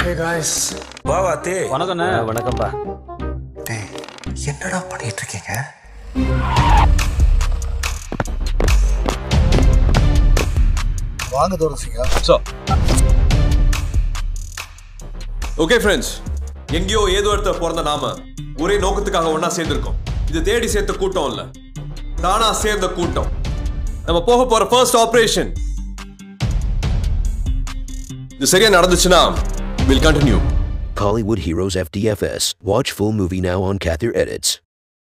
Hey guys வா வாத்தி வணக்கண்ணே வணக்கம்பா டேய் என்னடா பண்ணிட்டு இருக்கீங்க வாங்க தோரசிங்க ஸோ ஓகே ஃப்ரெண்ட்ஸ் எங்கேயோ ஏதோ இடத்துல பிறந்த நாம ஒரே நோக்கத்துக்காக ஒண்ணா சேர்ந்திருக்கோம் இது தேடி சேர்த்த கூட்டம் இல்ல தானா சேர்ந்த கூட்டம் நம்ம போக போற ஃபர்ஸ்ட் ஆபரேஷன் இது சரியா நடந்துச்சுன்னா will continue Hollywood Heroes FDFS. Watch full movie now on Cather Edits.